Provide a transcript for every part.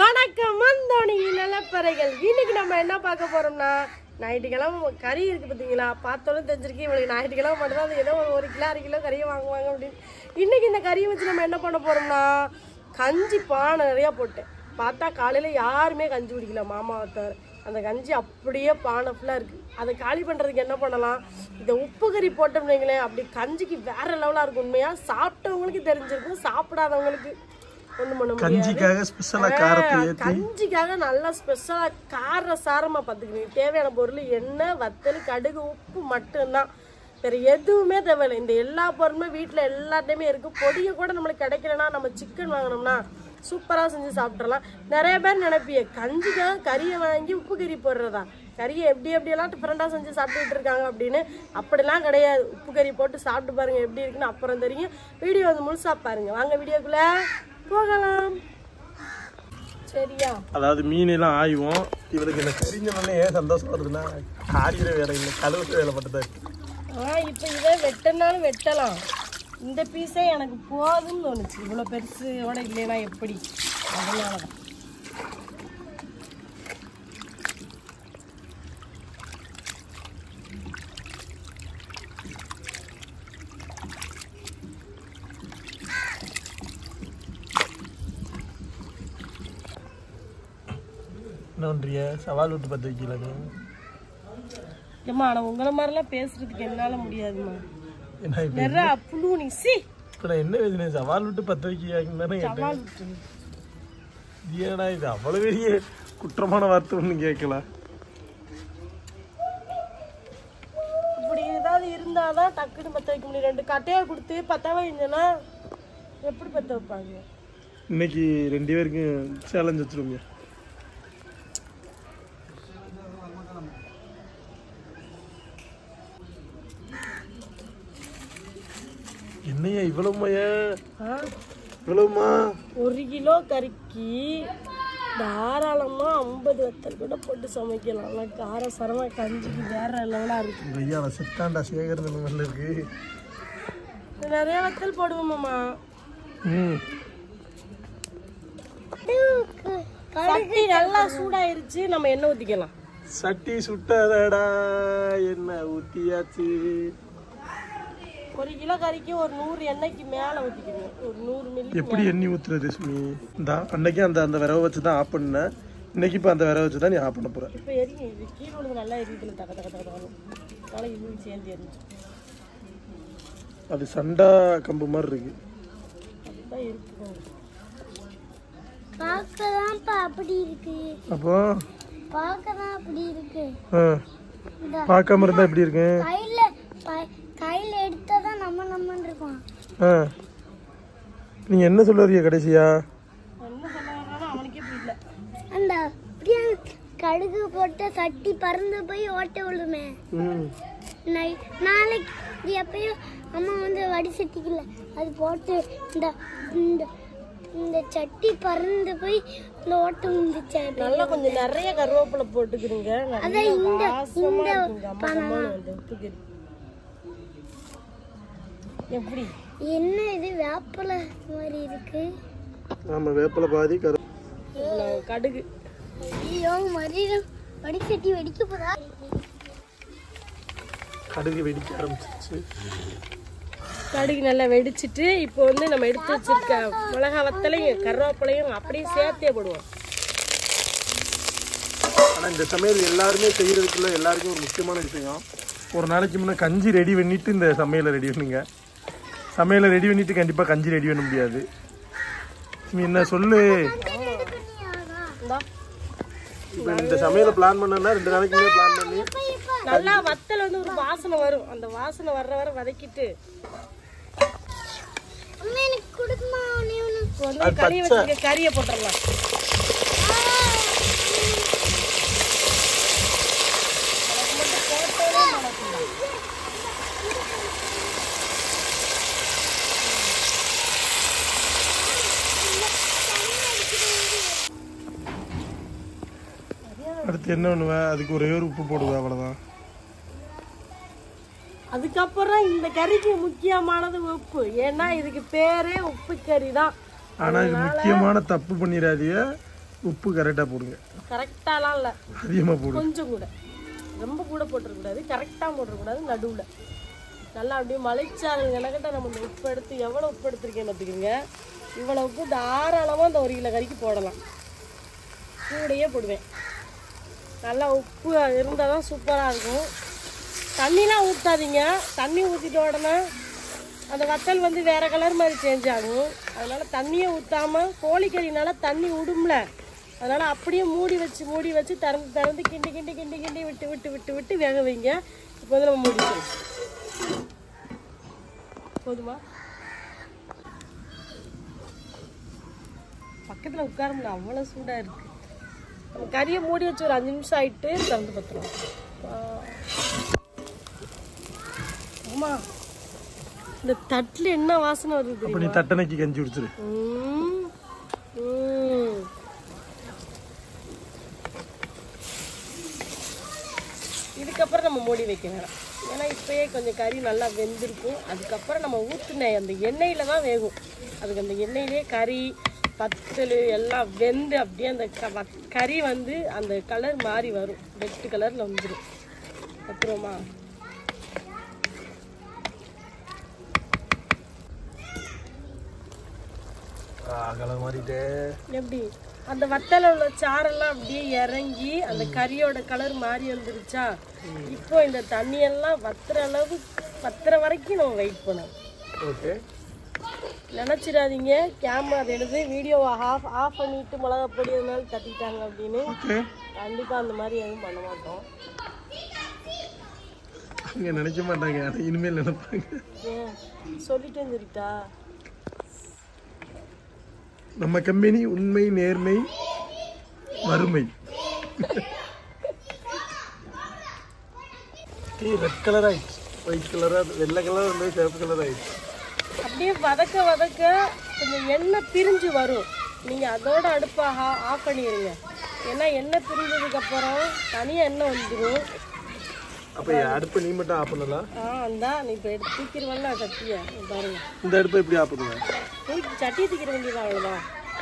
வணக்கம் மந்தோணி நிலப்பறைகள் இன்னைக்கு நம்ம என்ன பார்க்க போறோம்னா ஞாயிற்றுக்கிழமை கறி இருக்கு பார்த்தீங்களா பார்த்தோன்னு தெரிஞ்சிருக்கு இவளுக்கு ஞாயிற்றுக்கிழமை மட்டும்தான் அது ஏதோ ஒரு ஒரு கிலோ அரை கிலோ கறியை வாங்குவாங்க அப்படின்னு இன்னைக்கு இந்த கறியை வச்சு நம்ம என்ன பண்ண போறோம்னா கஞ்சி பானை நிறையா போட்டேன் பார்த்தா காலையில யாருமே கஞ்சி குடிக்கல மாமாவை தவிர அந்த கஞ்சி அப்படியே பானை ஃபுல்லாக இருக்குது அதை காலி பண்ணுறதுக்கு என்ன பண்ணலாம் இந்த உப்பு கறி போட்டோம்னு வைங்களேன் அப்படி கஞ்சிக்கு வேற லெவலாக இருக்கும் உண்மையாக சாப்பிட்டவங்களுக்கு தெரிஞ்சிருக்கும் சாப்பிடாதவங்களுக்கு ஒன்றும் பண்ண முடியாது கஞ்சிக்காக ஸ்பெஷலா காரத்தை ஆ, ஏத்தி கஞ்சிக்காக நல்லா ஸ்பெஷலா கார சாரமா பார்த்துக்கிறீங்க தேவையான பொருள் எண்ணெய் வத்தல் கடுகு உப்பு மட்டும்தான் வேற எதுவுமே தேவையில்லை இந்த எல்லா பொருளுமே வீட்ல எல்லாத்தையுமே இருக்கு பொடியை கூட நம்மளுக்கு கிடைக்கலனா நம்ம சிக்கன் வாங்கினோம்னா சூப்பரா செஞ்சு சாப்பிட்றலாம் நிறைய பேர் நினைப்பிய கஞ்சிக்காக கறியை வாங்கி உப்பு கறி போடுறதா கறியை எப்படி எப்படியெல்லாம் டிஃப்ரெண்டாக செஞ்சு சாப்பிட்டுட்டு இருக்காங்க அப்படின்னு அப்படிலாம் கிடையாது உப்பு கறி போட்டு சாப்பிட்டு பாருங்க எப்படி இருக்குன்னு அப்புறம் தெரியும் வீடியோ வந்து முழுசா பாருங்க வாங்க வீடியோக்குள்ள போகலாம் சரியா அதாவது மீன் எல்லாம் ஆயுவோம் இவளுக்கு இந்த கரிஞ்சனே ஏன் சந்தோஷம் வருதுன்னா காரியிற வேலை இல்லை கழுவுற வேலை மட்டும் தான் இருக்கு ஆ இப்போ இதை வெட்டினாலும் வெட்டலாம் இந்த பீஸே எனக்கு போதும்னு தோணுச்சு இவ்வளோ பெருசோட இல்லைனா எப்படி அதனால தான் என்ன பண்றிய சவால் விட்டு பத்து வைக்கல நீ ஏம்மா ஆனால் உங்களை மாதிரிலாம் பேசுறதுக்கு என்னால் முடியாதும்மா என்ன இப்ப நிறைய புழு நீ சி இப்ப நான் என்ன வேதனை சவால் விட்டு பத்து வைக்கிறாங்கன்னு தானே கேட்டேன் சவால் விட்டு. இது ஏடா இது அவ்வளவு பெரிய குற்றமான வார்த்தை ஒன்றும் கேட்கல இப்படி ஏதாவது இருந்தால் தான் டக்குன்னு பற்ற வைக்க முடியும் ரெண்டு கட்டையை கொடுத்து பற்ற வைங்கன்னா எப்படி பற்ற வைப்பாங்க இன்னைக்கு ரெண்டு பேருக்கும் சேலஞ்ச் வச்சிருங்க என்னையா இவ்வளவுமையா ஆ இவ்வளவுமா ஒரு கிலோ கறிக்கு தாராளமா ஐம்பது வத்தல் கூட போட்டு சமைக்கலாம் ஆனால் கார சரமா கஞ்சிக்கு வேற லெவலாக இருக்கு ஐயா செத்தாண்டா சேகர் இந்த மாதிரில இருக்கு நிறைய வத்தல் போடுவோமாம்மா ம் சட்டி நல்லா சூடாயிருச்சு நம்ம எண்ணெய் ஊற்றிக்கலாம் சட்டி சுட்டதடா என்ன ஊத்தியாச்சு ஒரு கிலோ கறிக்கு ஒரு நூறு எண்ணெய்க்கு மேலே ஊற்றிக்கணும் ஒரு நூறு மில்லி எப்படி எண்ணி ஊத்துறது சுமி இந்த அன்னைக்கு அந்த அந்த விரவை வச்சு தான் ஆஃப் பண்ணேன் இன்னைக்கு இப்போ அந்த விரவை வச்சு தான் நீ ஆஃப் பண்ண போற இப்போ எரியும் இது கீழே விழுந்து நல்லா எரியுதுல தக்க தக்க தக்க தக்கணும் அதனால இது சேர்ந்து எரிஞ்சு அது சண்டா கம்பு மாதிரி இருக்கு அதுதான் இருக்கு பார்க்கதான்ப்பா அப்படி இருக்கு அப்போ பார்க்கதான் அப்படி இருக்கு ஆ, இந்த பார்க்காம இருந்தா எப்படி இருக்கு கையில ப- கையில எடுத்தாதான் நம்ம நம்மன்னு இருக்கும் ஆ நீங்க என்ன சொல்ல வரீங்க கடைசியா என்ன சொல்ல வர்றானோ அவனுக்கே புரியல அந்த அப்படியே கடுகு போட்ட சட்டி பறந்து போய் ஓட்ட விழுமே ம் நை- நாளைக்கு இது எப்பயும் அம்மா வந்து வடி சட்டிக்கல அது போட்டு இந்த இந்த இந்த சட்டி பறந்து போய் இந்த ஓட்ட விழுந்துச்சு நல்லா கொஞ்சம் நிறைய கருவேப்பிலை போட்டுக்கிறீங்க அதான் இந்த இந்த வாசமா அந்த உப்பு கறி எப்படி என்ன இது வேப்பலை மாதிரி இருக்கு ஆமா வேப்பில பாதி கரு இவ்வளவு கடுகு ஐயோ மறுபடியும் வடிசட்டி வெடிக்க போதா கடுகு வெடிக்க ஆரம்பிச்சிச்சு கடுகு நல்லா வெடிச்சிட்டு இப்போ வந்து நம்ம எடுத்து வச்சிருக்க மிளகா வத்தலையும் கருவேப்பிலையும் அப்படியே சேர்த்தே போடுவோம் ஆனா இந்த சமையல் எல்லாருமே செய்யறதுக்குள்ள எல்லாருக்கும் ஒரு முக்கியமான விஷயம் ஒரு நாளைக்கு முன்ன கஞ்சி ரெடி பண்ணிட்டு இந்த சமையலை ரெடி பண்ணுங்க சமையலை ரெடி பண்ணிட்டு கண்டிப்பா கஞ்சி ரெடி பண்ண முடியாது நீ என்ன சொல்லு இந்தா இப்போ இந்த சமையலை பிளான் பண்ணனா ரெண்டு நாளைக்கு முன்னே பிளான் பண்ணி நல்லா வத்தல் வந்து ஒரு வாசனை வரும் அந்த வாசனை வர்ற வரை வதக்கிட்டு அம்மா எனக்கு கொடுக்குமா ஒண்ணே ஒண்ணு இப்போ வந்து கறி வச்சிருக்க கறியை போட்டுடலாம் அடுத்து என்ன பண்ணுவ அதுக்கு ஒரே ஒரு உப்பு போடுவேன் அவ்வளவுதான் அதுக்கப்புறம் இந்த கறிக்கு முக்கியமானது உப்பு ஏன்னா இதுக்கு பேரே உப்பு கறி தான் ஆனா இது முக்கியமான தப்பு பண்ணிடாதீங்க உப்பு கரெக்டாக போடுங்க கரெக்டாலாம் இல்லை அதிகமாக போடுங்க கொஞ்சம் கூட ரொம்ப கூட போட்டுறக்கூடாது கரெக்டாக போட்டுறக்கூடாது நடுவில் நல்லா அப்படியே மலைச்சாரல் கணக்கிட்ட நம்ம இந்த உப்பு எடுத்து எவ்வளோ உப்பு எடுத்துருக்கேன் பார்த்துக்கோங்க இவ்வளோ உப்பு தாராளமாக இந்த ஒரு கிலோ கறிக்கு போடலாம் கூடையே போடுவேன் நல்லா உப்பு இருந்தால் தான் சூப்பராக இருக்கும் தண்ணிலாம் ஊற்றாதீங்க தண்ணி ஊற்றிட்ட உடனே அந்த வத்தல் வந்து வேறு கலர் மாதிரி சேஞ்ச் ஆகும் அதனால் தண்ணியே ஊற்றாமல் கோழிக்கறினால தண்ணி விடும்ல அதனால் அப்படியே மூடி வச்சு மூடி வச்சு திறந்து திறந்து கிண்டி கிண்டி கிண்டி கிண்டி விட்டு விட்டு விட்டு விட்டு வேக வைங்க இப்போ வந்து நம்ம மூடிக்கலாம் போதுமா பக்கத்தில் உட்கார முடியல அவ்வளோ சூடாக இருக்கு நம்ம கறியை மூடி வச்சு ஒரு அஞ்சு நிமிஷம் ஆயிட்டு திறந்து பத்துறோம் ஆமா இந்த தட்டுல என்ன வாசனை வருது அப்போ தெரியுமா? நீ தட்டனைக்கு கஞ்சி குடிச்சிரு ம். ம். இதுக்கப்புறம் நம்ம மூடி வைக்க வேணாம் ஏன்னா இப்பயே கொஞ்சம் கறி நல்லா வெந்திருக்கும் அதுக்கப்புறம் நம்ம ஊற்றின அந்த எண்ணெயில் தான் வேகும் அதுக்கு அந்த எண்ணெயிலே கறி பத்தல் எல்லாம் வெந்து அப்படியே அந்த க வத்- கறி வந்து அந்த கலர் மாறி வரும் ரெட்டு கலரில் வந்துடும் அப்புறமா கலர் மாறிட்டே எப்படி அந்த வத்தல உள்ள சாரெல்லாம் அப்படியே இறங்கி அந்த கறியோட கலர் மாறி வந்துருச்சா இப்போ இந்த தண்ணியெல்லாம் வத்துற அளவு வத்துற வரைக்கும் நம்ம வெயிட் பண்ணணும் ஓகே நினச்சிடாதீங்க கேமரா அதை எடுத்து வீடியோவை ஆஃப் ஆஃப் பண்ணிட்டு மிளகா பொடி அதனால தட்டிட்டாங்க அப்படின்னு ஓகே கண்டிப்பாக அந்த மாதிரி எதுவும் பண்ண மாட்டோம் அவங்க நினைக்க மாட்டாங்க ஆனா இனிமேல் நினைப்பாங்க ஏன் சொல்லிட்டேன் சரிட்டா நம்ம கம்பெனி உண்மை நேர்மை வறுமை டீ ரெட் கலர் ஆயிடுச்சு ஒயிட் கலராக வெள்ளை கலர் வந்து சிவப்பு கலர் ஆயிடுச்சு அப்படியே வதக்க வதக்க கொஞ்சம் எண்ணெய் பிரிஞ்சு வரும் நீங்கள் அதோட அடுப்பை ஆஃப் பண்ணிடுங்க ஏன்னா எண்ணெய் பிரிஞ்சதுக்கப்புறம் தனியாக எண்ணெய் வந்துடும் அப்போ அடுப்பு நீ மட்டும் ஆஃப் பண்ணலாம் ஆ அந்தா நீ இப்போ எடுத்து தூக்கிடுவேன்னா சட்டியை இங்க பாருங்க இந்த அடுப்பை எப்படி ஆஃப் பண்ணுவேன் தூக்கி சட்டியை தூக்கிட வேண்டியதான் அவ்வளோதான்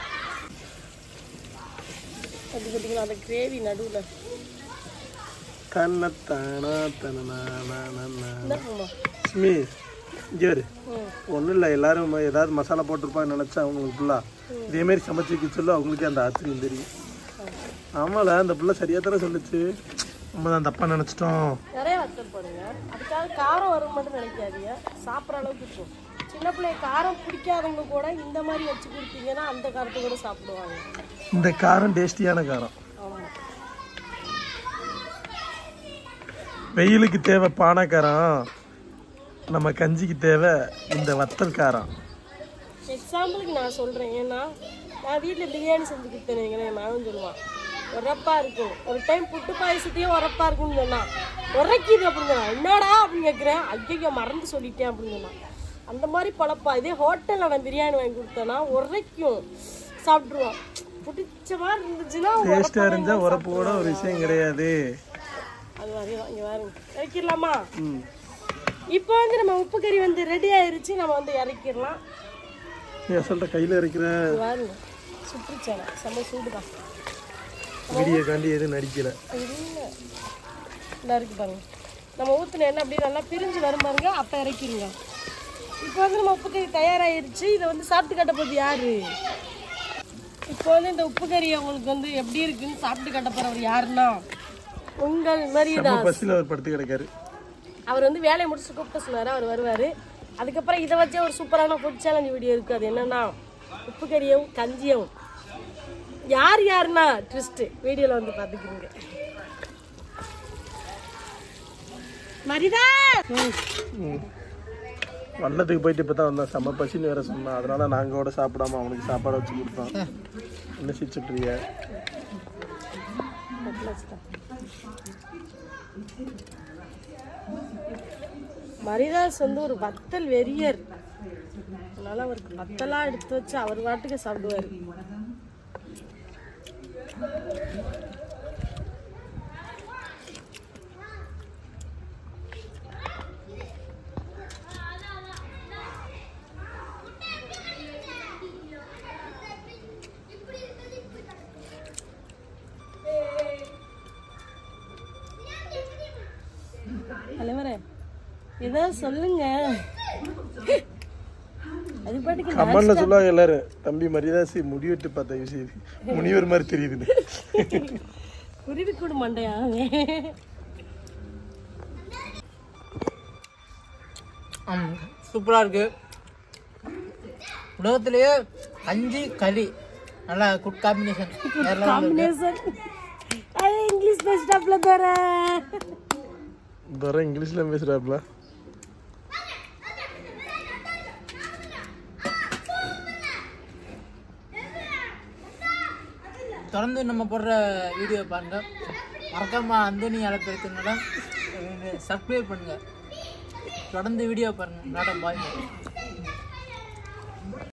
அது பார்த்தீங்களா அந்த கிரேவி நடுவில் தன்னத்தானா தனனா இந்த போமா ஸ்மி இங்கே வரு ம் ஒன்றும் இல்லை எல்லாரும் ம- ஏதாவது மசாலா போட்டிருப்பான்னு நினச்சா அவங்களுக்கு ஃபுல்லாக இதேமாரி சமைச்சு வைக்க சொல்ல அவங்களுக்கே அந்த ஆச்சரியம் தெரியும் ஆமால அந்த பிள்ளை சரியாக தானே சொல்லுச்சு நம்ம தான் தப்பாக நினச்சிட்டோம் நிறைய வத்தல் போடுங்க அதுக்காக காரம் வரும் மட்டும் நினைக்காதீங்க சாப்பிட்ற அளவுக்கு இருக்கும் சின்ன பிள்ளைய காரம் பிடிக்காதவங்க கூட இந்த மாதிரி வச்சு கொடுத்தீங்கன்னா அந்த காரத்தை கூட சாப்பிடுவாங்க இந்த காரம் டேஸ்டியான காரம் ஆமாம் வெயிலுக்கு தேவை பானை காரம் நம்ம கஞ்சிக்கு தேவை இந்த வத்தல் காரம் எக்ஸாம்பிளுக்கு நான் சொல்கிறேன் ஏன்னா நான் வீட்டில் பிரியாணி செஞ்சு கொடுத்தேன் என் மகன் சொல்லுவான் உரப்பா இருக்கும் ஒரு டைம் புட்டு பாயசத்தையும் உரப்பா இருக்கும்னு சொன்னான் உரைக்குது அப்படின்னு சொன்னான் என்னடா அப்படின்னு கேட்குறேன் ஐயோ மறந்து சொல்லிட்டேன் அப்படின்னு சொன்னான் அந்த மாதிரி பழப்பா இதே ஹோட்டலில் அவன் பிரியாணி வாங்கி கொடுத்தானா உரைக்கும் சாப்பிட்ருவான் பிடிச்ச மாதிரி இருந்துச்சுன்னா டேஸ்ட்டாக இருந்தால் உரப்போட ஒரு விஷயம் கிடையாது அது வரையும் இங்கே பாருங்க இறக்கிடலாமா ம் இப்போ வந்து நம்ம உப்பு கறி வந்து ரெடி ஆயிருச்சு நம்ம வந்து இறக்கிடலாம் நீ சொல்கிற கையில் இருக்கிற இங்க பாருங்க சுற்றுச்சாலை செம்ம சூடுதான் வீடியோ காண்டி எதுவும் நடிக்கல இல்லை இந்த இருக்கு பாருங்க நம்ம ஊற்றின எண்ணெய் அப்படியே நல்லா பிரிஞ்சு வரும் பாருங்க அப்போ இறக்கிடுங்க இப்போ வந்து நம்ம உப்பு கறி தயாராகிருச்சு இதை வந்து சாப்பிட்டு கட்ட போகுது யாரு இப்போ வந்து இந்த உப்பு கறி உங்களுக்கு வந்து எப்படி இருக்குன்னு சாப்பிட்டு கட்ட போகிறவர் யாருன்னா உங்கள் மாதிரி நம்ம பஸ்ஸில் அவர் படுத்து கிடக்காரு அவர் வந்து வேலையை முடிச்சு கூப்பிட்டு சொன்னார் அவர் வருவார் அதுக்கப்புறம் இதை வச்சே ஒரு சூப்பரான ஃபுட் சேலஞ்ச் வீடியோ இருக்குது அது என்னன்னா உப்பு கறியும் கஞ்சியும் யார் யாருன்னா ட்விஸ்ட்டு வீடியோவில் வந்து பார்த்துக்கிறீங்க மரிதா ம். வண்ணத்துக்கு போயிட்டு இப்போ தான் வந்தான் செம்ம பசின்னு வேற சொன்னான் அதனால நாங்கள் கூட சாப்பிடாம அவனுக்கு சாப்பாடு வச்சு கொடுத்தோம் என்ன சிரிச்சுட்ருக்க மரிதாஸ் வந்து ஒரு வத்தல் வெறியர் அதனால அவருக்கு வத்தலாம் எடுத்து வச்சு அவர் பாட்டுக்கு சாப்பிடுவார் ஏதோ சொல்லுங்க அது பாட்டுக்கு கமெண்ட்ல சொல்லுவாங்க எல்லாரும் தம்பி மரியாதாசி முடி வெட்டு பார்த்த விஷயம் முனிவர் மாதிரி தெரியுதுன்னு குருவி கூடு மண்டையா சூப்பராக இருக்கு உலகத்திலேயே கஞ்சி கறி நல்லா குட் காம்பினேஷன் காம்பினேஷன் அது இங்கிலீஷ் பேசிட்டாப்ல தர வர இங்கிலீஷ்ல பேசுறாப்ல தொடர்ந்து நம்ம போடுற வீடியோ பாருங்க மறக்காம அந்தோனி அழைப்பிருக்கனால சப்ஸ்கிரைப் பண்ணுங்க தொடர்ந்து வீடியோ பாருங்க நாடம் பாய்